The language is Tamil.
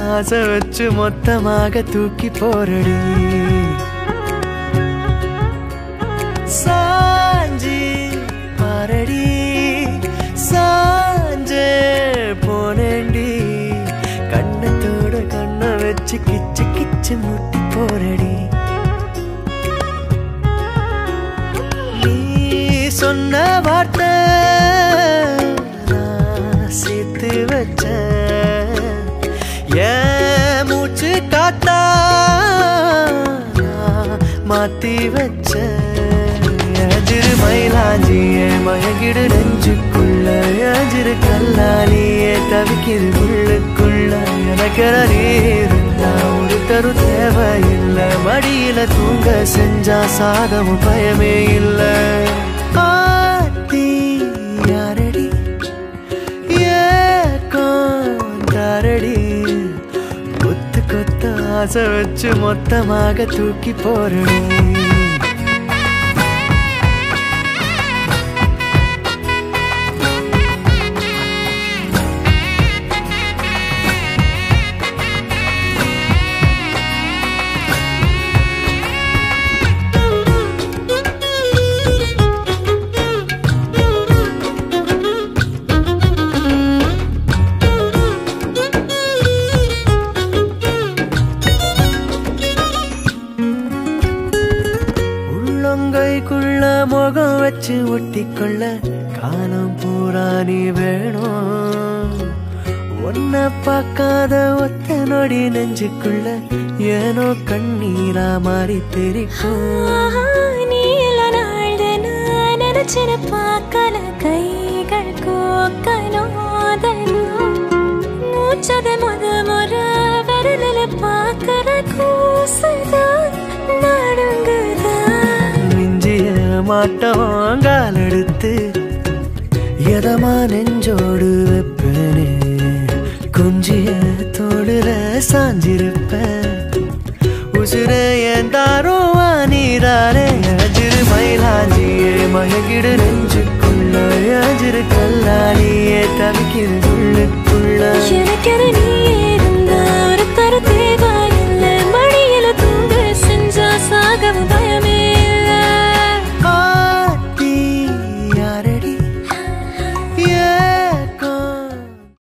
ஆசை வச்சு மொத்தமாக தூக்கி போரடி சாஞ்சி பாரடி சாஞ்சே போனேண்டி கண்ணத்தோட கண்ணை வச்சு கிச்சு கிச்சு முட்டி போரடி நீ சொன்ன வார்த்தை நான் சேர்த்து வச்சேன் என் மூச்சு காத்தா நான் மாத்தி வச்சேன் எஜிரு மயிலாஞ்சியே மயங்கிடு நெஞ்சுக்குள்ள எஜிரு கல்லாலியே தவிக்கிது உள்ளுக்குள்ள எனக்கு நீருந்தா ஒரு தரு தேவையில்லை மடியில தூங்க செஞ்சா சாதமும் பயமே இல்லை ஆத்தி யாரடி ஏக்காரடி கொத்து கொத்த ஆசை வச்சு மொத்தமாக தூக்கி போறடி உள்ளங்கைக்குள்ள முகம் வச்சு ஒட்டிக்கொள்ள காலம் பூரா நீ வேணும் ஒன்ன பார்க்காத ஒத்த நொடி நெஞ்சுக்குள்ள ஏனோ கண்ணீரா மாறி தெரிக்கும் ஆஹா, நீல நாள்தன நினைச்சின பார்க்கல கைகள் கோக்கனோதனும் மூச்சத முத முற விரலில் பார்க்கற கூசுதான் நடுங்குதான் மிஞ்சிய மாட்டோம் கால் எடுத்து எதமா நெஞ்சோடு வைப்பேனே குஞ்சிய தோடுல சாஞ்சிருப்பேன் உசுர என் தாரும் நீதானே அஜிரு மயிலாஞ்சியே மயங்கிடு நெஞ்சுக்குள்ள அஜிரு கல்லாலியே தவிக்கிறது